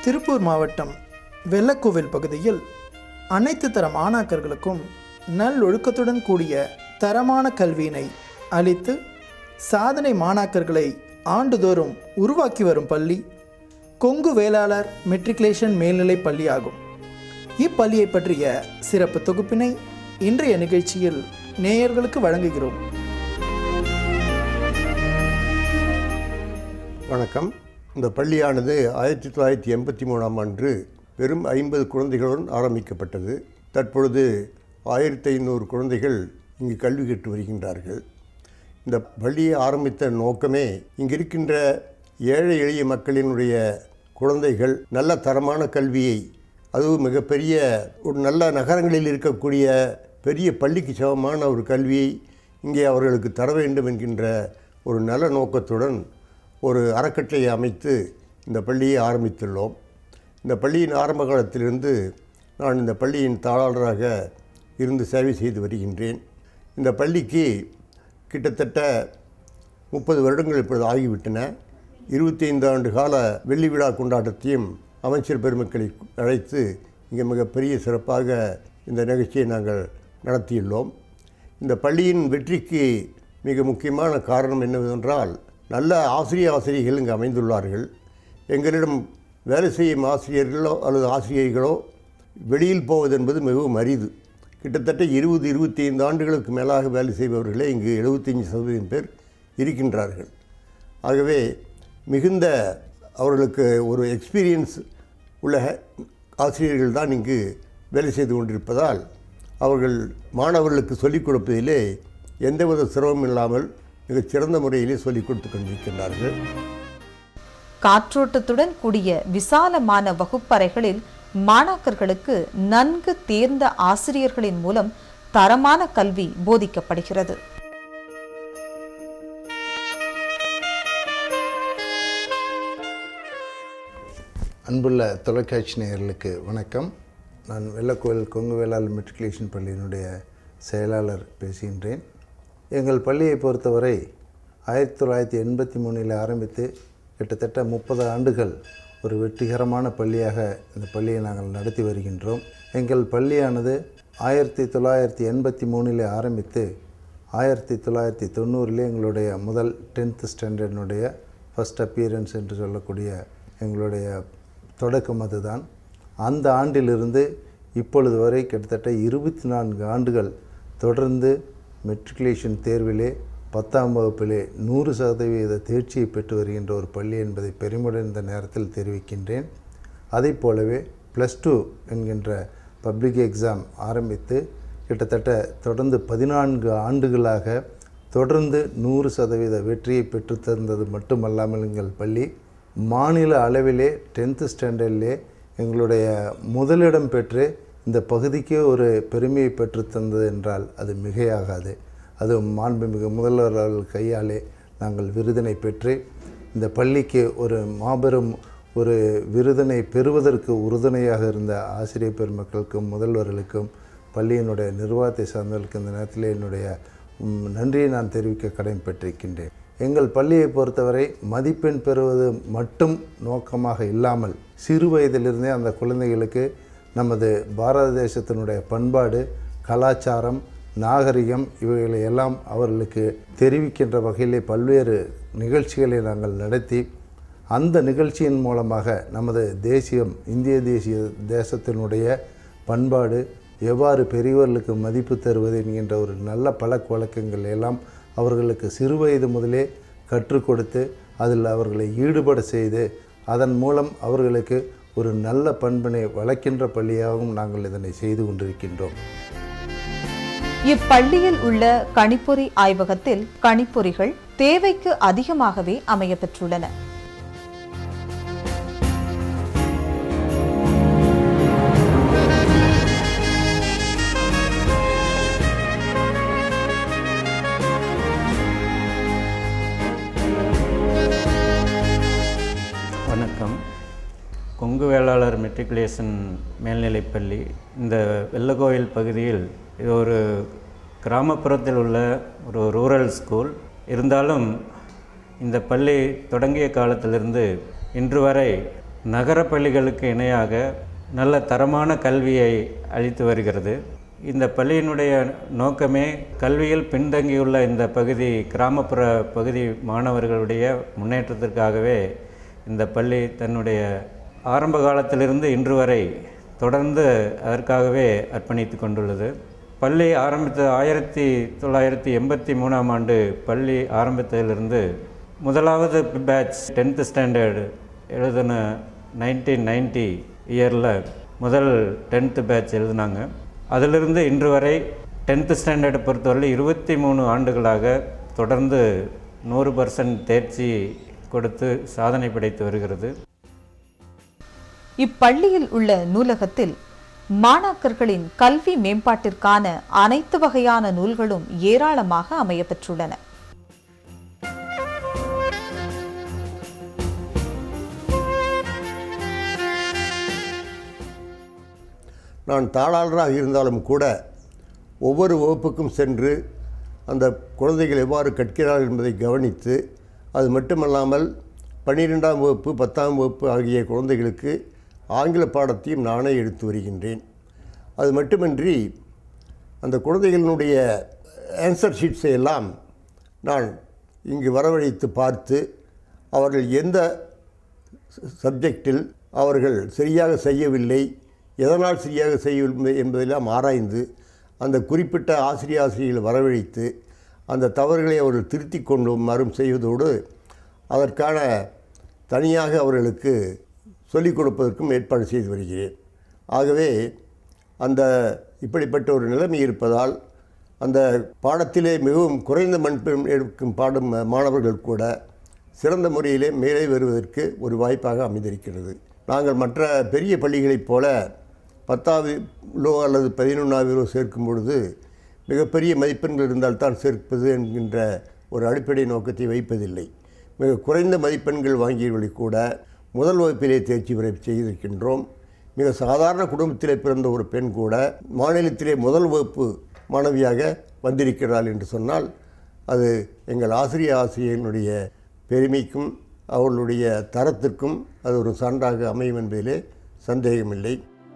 திருப்பூர் மாவட்டம் வெள்ளக்கோவில் பகுதியில் அனைத்து தர மாணாக்கர்களுக்கும் நல்லொழுக்கத்துடன் கூடிய தரமான கல்வியினை அளித்து சாதனை மாணாக்கர்களை ஆண்டுதோறும் உருவாக்கி வரும் பள்ளி கொங்கு வேளாளர் மெட்ரிகுலேஷன் மேல்நிலைப் பள்ளி ஆகும் இப்பள்ளியை பற்றிய சிறப்பு தொகுப்பினை இன்றைய நிகழ்ச்சியில் நேயர்களுக்கு வழங்குகிறோம் வணக்கம் இந்த பள்ளியானது ஆயிரத்தி தொள்ளாயிரத்தி எண்பத்தி மூணாம் ஆண்டு வெறும் ஐம்பது குழந்தைகளுடன் ஆரம்பிக்கப்பட்டது தற்பொழுது ஆயிரத்தி ஐநூறு குழந்தைகள் இங்கு கல்வி கற்று வருகின்றார்கள் இந்த பள்ளியை ஆரம்பித்த நோக்கமே இங்கு இருக்கின்ற ஏழை எளிய மக்களினுடைய குழந்தைகள் நல்ல தரமான கல்வியை அதுவும் மிகப்பெரிய ஒரு நல்ல நகரங்களில் இருக்கக்கூடிய பெரிய பள்ளிக்கு சமமான ஒரு கல்வியை இங்கே அவர்களுக்கு தர வேண்டும் என்கின்ற ஒரு நல்ல நோக்கத்துடன் ஒரு அறக்கட்டளையை அமைத்து இந்த பள்ளியை ஆரம்பித்துள்ளோம் இந்த பள்ளியின் ஆரம்ப காலத்திலிருந்து நான் இந்த பள்ளியின் தாளாளராக இருந்து சேவை செய்து வருகின்றேன் இந்த பள்ளிக்கு கிட்டத்தட்ட முப்பது வருடங்கள் இப்பொழுது ஆகிவிட்டன இருபத்தி ஐந்து ஆண்டு கால வெள்ளி விழா கொண்டாட்டத்தையும் அமைச்சர் பெருமக்களை அழைத்து இங்கே மிகப்பெரிய சிறப்பாக இந்த நிகழ்ச்சியை நாங்கள் நடத்தியுள்ளோம் இந்த பள்ளியின் வெற்றிக்கு மிக முக்கியமான காரணம் என்னவென்றால் நல்ல ஆசிரிய ஆசிரியர்கள் இங்கு அமைந்துள்ளார்கள் எங்களிடம் வேலை செய்யும் ஆசிரியர்களோ அல்லது ஆசிரியர்களோ வெளியில் போவது என்பது மிகவும் அரிது கிட்டத்தட்ட இருபது இருபத்தி ஐந்து ஆண்டுகளுக்கு மேலாக வேலை செய்பவர்களே இங்கு எழுபத்தஞ்சி சதவீதம் பேர் இருக்கின்றார்கள் ஆகவே மிகுந்த அவர்களுக்கு ஒரு எக்ஸ்பீரியன்ஸ் உள்ள ஆசிரியர்கள் தான் இங்கு வேலை செய்து கொண்டிருப்பதால் அவர்கள் மாணவர்களுக்கு சொல்லிக் கொடுப்பதிலே எந்தவித சிரமம் இல்லாமல் மிகச் சிறந்த முறையிலே சொல்லிக் கொடுத்து கொண்டிருக்கின்றார்கள் காற்றோட்டத்துடன் கூடிய விசாலமான வகுப்பறைகளில் மாணாக்கர்களுக்கு நன்கு தேர்ந்த ஆசிரியர்களின் மூலம் தரமான கல்வி போதிக்கப்படுகிறது அன்புள்ள தொலைக்காட்சி நேயர்களுக்கு வணக்கம் நான் வெள்ளக்கோயில் கொங்கு வேளாள் மெட்ரிகுலேஷன் பள்ளியினுடைய செயலாளர் பேசுகின்றேன் எங்கள் பள்ளியை பொறுத்தவரை ஆயிரத்தி தொள்ளாயிரத்தி எண்பத்தி மூணில் ஆரம்பித்து கிட்டத்தட்ட முப்பது ஆண்டுகள் ஒரு வெற்றிகரமான பள்ளியாக இந்த பள்ளியை நாங்கள் நடத்தி வருகின்றோம் எங்கள் பள்ளியானது ஆயிரத்தி தொள்ளாயிரத்தி எண்பத்தி மூணில் ஆரம்பித்து ஆயிரத்தி தொள்ளாயிரத்தி தொண்ணூறிலே எங்களுடைய முதல் டென்த்து ஸ்டாண்டர்டினுடைய ஃபஸ்ட் அப்பியரன்ஸ் என்று சொல்லக்கூடிய எங்களுடைய தொடக்கம் அதுதான் அந்த ஆண்டிலிருந்து இப்பொழுது வரை கிட்டத்தட்ட இருபத்தி நான்கு ஆண்டுகள் தொடர்ந்து மெட்ரிகுலேஷன் தேர்விலே பத்தாம் வகுப்பிலே நூறு சதவீத தேர்ச்சியை பெற்று வருகின்ற ஒரு பள்ளி என்பதை பெருமையுடன் இந்த நேரத்தில் தெரிவிக்கின்றேன் அதைப் போலவே ப்ளஸ் டூ என்கின்ற பப்ளிக் எக்ஸாம் ஆரம்பித்து கிட்டத்தட்ட தொடர்ந்து பதினான்கு ஆண்டுகளாக தொடர்ந்து நூறு சதவீத வெற்றியை பெற்று தந்தது மட்டுமல்லாமல் எங்கள் பள்ளி மாநில அளவிலே டென்த்து ஸ்டாண்டர்டிலே எங்களுடைய முதலிடம் பெற்று இந்த பகுதிக்கே ஒரு பெருமையை பெற்று தந்தது என்றால் அது மிகையாகாது அது மாண்புமிகு முதல்வர் அவர்கள் கையாலே நாங்கள் விருதினை பெற்று இந்த பள்ளிக்கு ஒரு மாபெரும் ஒரு விருதினை பெறுவதற்கு உறுதுணையாக இருந்த ஆசிரியர் பெருமக்களுக்கும் முதல்வர்களுக்கும் பள்ளியினுடைய நிர்வாகத்தை சார்ந்தவர்களுக்கு இந்த நேரத்தில் என்னுடைய ம், நன்றியை நான் தெரிவிக்க கடமைப்பட்டிருக்கின்றேன் எங்கள் பள்ளியை பொறுத்தவரை மதிப்பெண் பெறுவது மட்டும் நோக்கமாக இல்லாமல் சிறு வயதிலிருந்தே அந்த குழந்தைகளுக்கு நமது பாரத தேசத்தினுடைய பண்பாடு கலாச்சாரம் நாகரிகம் இவைகளை எல்லாம் அவர்களுக்கு தெரிவிக்கின்ற வகையிலே பல்வேறு நிகழ்ச்சிகளை நாங்கள் நடத்தி அந்த நிகழ்ச்சியின் மூலமாக நமது தேசியம் இந்திய தேசிய தேசத்தினுடைய பண்பாடு எவ்வாறு பெரியவர்களுக்கு மதிப்பு தருவது என்கின்ற ஒரு நல்ல பழக்க வழக்கங்கள் எல்லாம் அவர்களுக்கு சிறுவயது முதலே கற்றுக் கொடுத்து அதில் அவர்களை ஈடுபட செய்து அதன் மூலம் அவர்களுக்கு ஒரு நல்ல பண்பினை வளர்க்கின்ற பள்ளியாகவும் நாங்கள் இதனை செய்து கொண்டிருக்கின்றோம் இப்பள்ளியில் உள்ள கணிப்பொறி ஆய்வகத்தில் கணிப்பொறிகள் தேவைக்கு அதிகமாகவே அமையப்பெற்றுள்ளன வணக்கம் கொங்கு வேளாளர் மெட்ரிகுலேஷன் மேல்நிலைப்பள்ளி இந்த வெள்ளக்கோயில் பகுதியில் இது ஒரு கிராமப்புறத்தில் உள்ள ஒரு ரூரல் ஸ்கூல் இருந்தாலும் இந்த பள்ளி தொடங்கிய காலத்திலிருந்து இன்று வரை நகர பள்ளிகளுக்கு இணையாக நல்ல தரமான கல்வியை அளித்து வருகிறது இந்த பள்ளியினுடைய நோக்கமே கல்வியில் பின்தங்கியுள்ள இந்த பகுதி கிராமப்புற பகுதி மாணவர்களுடைய முன்னேற்றத்திற்காகவே இந்த பள்ளி தன்னுடைய ஆரம்ப காலத்திலிருந்து இன்று வரை தொடர்ந்து அதற்காகவே அர்ப்பணித்து கொண்டுள்ளது பள்ளி ஆரம்பித்த ஆயிரத்தி தொள்ளாயிரத்தி எண்பத்தி மூணாம் ஆண்டு பள்ளி ஆரம்பித்ததிலிருந்து முதலாவது பேட்ச் டென்த்து ஸ்டாண்டர்டு எழுதின நைன்டீன் நைன்டி இயரில் முதல் டென்த்து பேட்ச் எழுதினாங்க அதிலிருந்து இன்று வரை டென்த்து ஸ்டாண்டர்டை பொறுத்தவரை இருபத்தி மூணு ஆண்டுகளாக தொடர்ந்து நூறு பர்சன்ட் தேர்ச்சி கொடுத்து சாதனை படைத்து வருகிறது இப்பள்ளியில் உள்ள நூலகத்தில் மாணாக்கர்களின் கல்வி மேம்பாட்டிற்கான அனைத்து வகையான நூல்களும் ஏராளமாக அமையப்பெற்றுள்ளன நான் தாளாளராக இருந்தாலும் கூட ஒவ்வொரு வகுப்புக்கும் சென்று அந்த குழந்தைகள் எவ்வாறு கற்கிறார்கள் என்பதை கவனித்து அது மட்டுமல்லாமல் பன்னிரெண்டாம் வகுப்பு பத்தாம் வகுப்பு ஆகிய குழந்தைகளுக்கு ஆங்கில பாடத்தையும் நானே எடுத்து வருகின்றேன் அது மட்டுமின்றி அந்த குழந்தைகளினுடைய ஆன்சர் ஷீட்ஸை எல்லாம் நான் இங்கு வரவழைத்து பார்த்து அவர்கள் எந்த சப்ஜெக்டில் அவர்கள் சரியாக செய்யவில்லை எதனால் சரியாக செய்யவில்லை என்பதெல்லாம் ஆராய்ந்து அந்த குறிப்பிட்ட ஆசிரிய ஆசிரியர்களை வரவழைத்து அந்த தவறுகளை அவர்கள் திருத்தி கொண்டு மறும் செய்வதோடு அதற்கான தனியாக அவர்களுக்கு சொல்லிக் கொடுப்பதற்கும் ஏற்பாடு செய்து வருகிறேன் ஆகவே அந்த இப்படிப்பட்ட ஒரு நிலைமை இருப்பதால் அந்த பாடத்திலே மிகவும் குறைந்த மதிப்பெண் எடுக்கும் பாடும் மாணவர்கள் கூட சிறந்த முறையிலே மேலே வருவதற்கு ஒரு வாய்ப்பாக அமைந்திருக்கிறது நாங்கள் மற்ற பெரிய பள்ளிகளைப் போல பத்தாவிலோ அல்லது பதினொன்றாவிலோ சேர்க்கும் பொழுது மிகப்பெரிய மதிப்பெண்கள் இருந்தால்தான் சேர்ப்பது என்கின்ற ஒரு அடிப்படை நோக்கத்தை வைப்பதில்லை மிக குறைந்த மதிப்பெண்கள் வாங்கியவர்களை கூட முதல் வகுப்பிலே தேர்ச்சி பெற செய்திருக்கின்றோம் மிக சாதாரண குடும்பத்திலே பிறந்த ஒரு பெண் கூட மாநிலத்திலே முதல் வகுப்பு மாணவியாக வந்திருக்கிறாள் என்று சொன்னால் அது எங்கள் ஆசிரிய ஆசிரியர்களுடைய பெருமைக்கும் அவர்களுடைய தரத்திற்கும் அது ஒரு சான்றாக அமையும் என்பதிலே சந்தேகமில்லை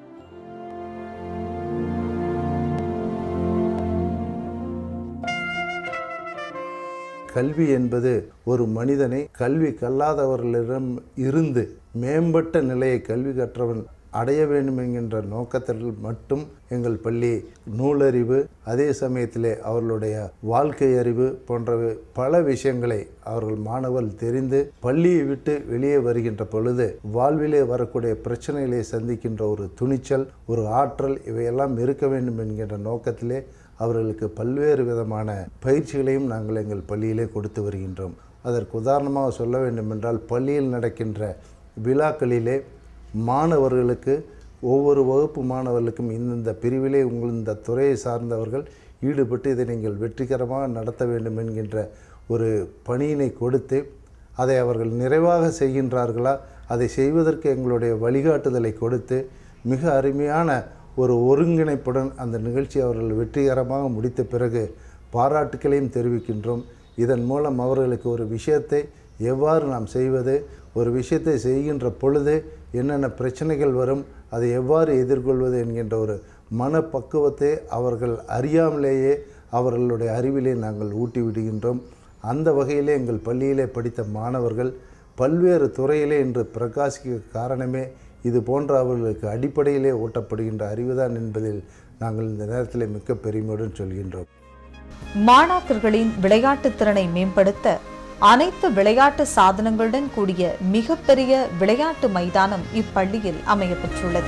கல்வி என்பது ஒரு மனிதனை கல்வி கல்லாதவர்களிடம் இருந்து மேம்பட்ட நிலையை கல்வி கற்றவன் அடைய வேண்டும் என்கின்ற நோக்கத்தில் மட்டும் எங்கள் பள்ளி நூலறிவு அதே சமயத்திலே அவர்களுடைய வாழ்க்கை அறிவு போன்ற பல விஷயங்களை அவர்கள் மாணவர்கள் தெரிந்து பள்ளியை விட்டு வெளியே வருகின்ற பொழுது வாழ்விலே வரக்கூடிய பிரச்சனைகளை சந்திக்கின்ற ஒரு துணிச்சல் ஒரு ஆற்றல் இவையெல்லாம் இருக்க வேண்டும் என்கின்ற நோக்கத்திலே அவர்களுக்கு பல்வேறு விதமான பயிற்சிகளையும் நாங்கள் எங்கள் பள்ளியிலே கொடுத்து வருகின்றோம் அதற்கு உதாரணமாக சொல்ல வேண்டும் என்றால் பள்ளியில் நடக்கின்ற விழாக்களிலே மாணவர்களுக்கு ஒவ்வொரு வகுப்பு மாணவர்களுக்கும் இந்தந்த பிரிவிலே உங்கள் இந்த துறையை சார்ந்தவர்கள் ஈடுபட்டு இதை நீங்கள் வெற்றிகரமாக நடத்த வேண்டும் என்கின்ற ஒரு பணியினை கொடுத்து அதை அவர்கள் நிறைவாக செய்கின்றார்களா அதை செய்வதற்கு எங்களுடைய வழிகாட்டுதலை கொடுத்து மிக அருமையான ஒரு ஒருங்கிணைப்புடன் அந்த நிகழ்ச்சி அவர்கள் வெற்றிகரமாக முடித்த பிறகு பாராட்டுக்களையும் தெரிவிக்கின்றோம் இதன் மூலம் அவர்களுக்கு ஒரு விஷயத்தை எவ்வாறு நாம் செய்வது ஒரு விஷயத்தை செய்கின்ற பொழுது என்னென்ன பிரச்சனைகள் வரும் அதை எவ்வாறு எதிர்கொள்வது என்கின்ற ஒரு மனப்பக்குவத்தை அவர்கள் அறியாமலேயே அவர்களுடைய அறிவிலே நாங்கள் ஊட்டி விடுகின்றோம் அந்த வகையிலே எங்கள் பள்ளியிலே படித்த மாணவர்கள் பல்வேறு துறையிலே இன்று பிரகாசிக்க காரணமே இது போன்ற அவர்களுக்கு அடிப்படையிலே ஊட்டப்படுகின்ற அறிவுதான் என்பதில் நாங்கள் இந்த நேரத்தில் மிக்க பெருமையுடன் சொல்கின்றோம் மாணாக்கர்களின் விளையாட்டுத் திறனை மேம்படுத்த அனைத்து விளையாட்டு சாதனங்களுடன் கூடிய மிகப்பெரிய விளையாட்டு மைதானம் இப்பள்ளியில் அமையப்பெற்றுள்ளது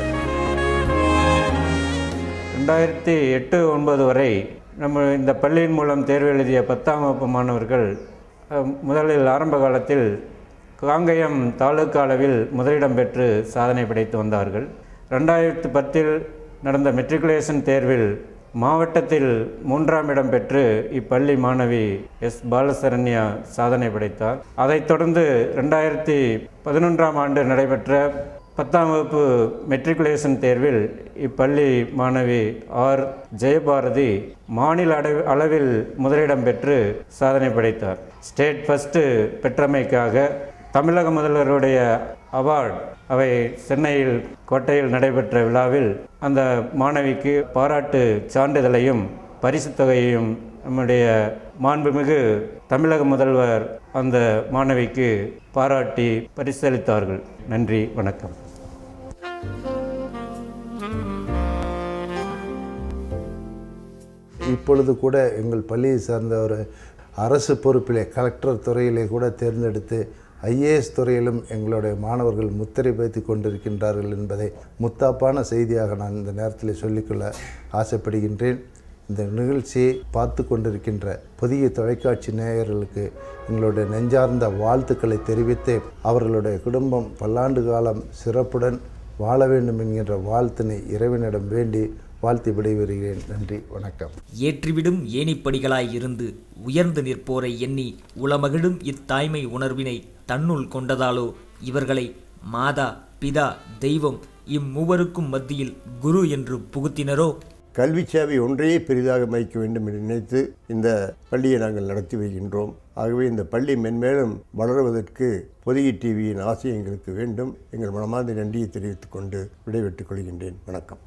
ரெண்டாயிரத்தி எட்டு ஒன்பது வரை நம்ம இந்த பள்ளியின் மூலம் தேர்வு எழுதிய பத்தாம் வகுப்பு மாணவர்கள் அஹ், முதலில் ஆரம்ப காலத்தில் காங்கயம் தாலுகா அளவில் முதலிடம் பெற்று சாதனை படைத்து வந்தார்கள் ரெண்டாயிரத்து பத்தில் நடந்த மெட்ரிகுலேஷன் தேர்வில் மாவட்டத்தில் மூன்றாம் இடம் பெற்று இப்பள்ளி மாணவி எஸ் பாலசரண்யா சாதனை படைத்தார் அதைத் தொடர்ந்து ரெண்டாயிரத்தி பதினொன்றாம் ஆண்டு நடைபெற்ற பத்தாம் வகுப்பு மெட்ரிகுலேஷன் தேர்வில் இப்பள்ளி மாணவி ஆர் ஜெயபாரதி மாநில அளவு அளவில் முதலிடம் பெற்று சாதனை படைத்தார் ஸ்டேட் ஃபஸ்ட்டு பெற்றமைக்காக தமிழக முதல்வருடைய அவார்டு அவை சென்னையில் கோட்டையில் நடைபெற்ற விழாவில் அந்த மாணவிக்கு பாராட்டு சான்றிதழையும் பரிசுத் தொகையையும் நம்முடைய மாண்புமிகு தமிழக முதல்வர் அந்த மாணவிக்கு பாராட்டி பரிசளித்தார்கள் நன்றி வணக்கம் இப்பொழுது கூட எங்கள் பள்ளியை சார்ந்த ஒரு அரசு பொறுப்பிலே கலெக்டர் துறையிலே கூட தேர்ந்தெடுத்து ஐஏஎஸ் துறையிலும் எங்களுடைய மாணவர்கள் முத்திரை பதித்து கொண்டிருக்கின்றார்கள் என்பதை முத்தாப்பான செய்தியாக நான் இந்த நேரத்தில் சொல்லிக்கொள்ள ஆசைப்படுகின்றேன் இந்த நிகழ்ச்சியை பார்த்து கொண்டிருக்கின்ற புதிய தொலைக்காட்சி நேயர்களுக்கு எங்களுடைய நெஞ்சார்ந்த வாழ்த்துக்களை தெரிவித்து அவர்களுடைய குடும்பம் பல்லாண்டு காலம் சிறப்புடன் வாழ வேண்டும் என்கின்ற வாழ்த்தினை இறைவனிடம் வேண்டி வாழ்த்தி விடைபெறுகிறேன் நன்றி வணக்கம் ஏற்றிவிடும் ஏணிப்படிகளாய் இருந்து உயர்ந்து நிற்போரை எண்ணி உளமகிழும் இத்தாய்மை உணர்வினை தன்னுள் கொண்டதாலோ இவர்களை மாதா பிதா தெய்வம் இம்மூவருக்கும் மத்தியில் குரு என்று புகுத்தினரோ கல்வி சேவை ஒன்றையே பெரிதாக மதிக்க வேண்டும் என்று நினைத்து இந்த பள்ளியை நாங்கள் நடத்தி வருகின்றோம் ஆகவே இந்த பள்ளி மென்மேலும் வளருவதற்கு பொதிகை டிவியின் ஆசை எங்களுக்கு வேண்டும் எங்கள் மனமார்ந்த நன்றியை தெரிவித்துக் கொண்டு விடைபெற்றுக் கொள்கின்றேன் வணக்கம்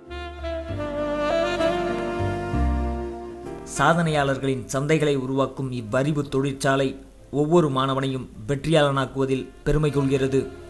சாதனையாளர்களின் சந்தைகளை உருவாக்கும் இவ்வறிவு தொழிற்சாலை ஒவ்வொரு மாணவனையும் வெற்றியாளனாக்குவதில் பெருமை கொள்கிறது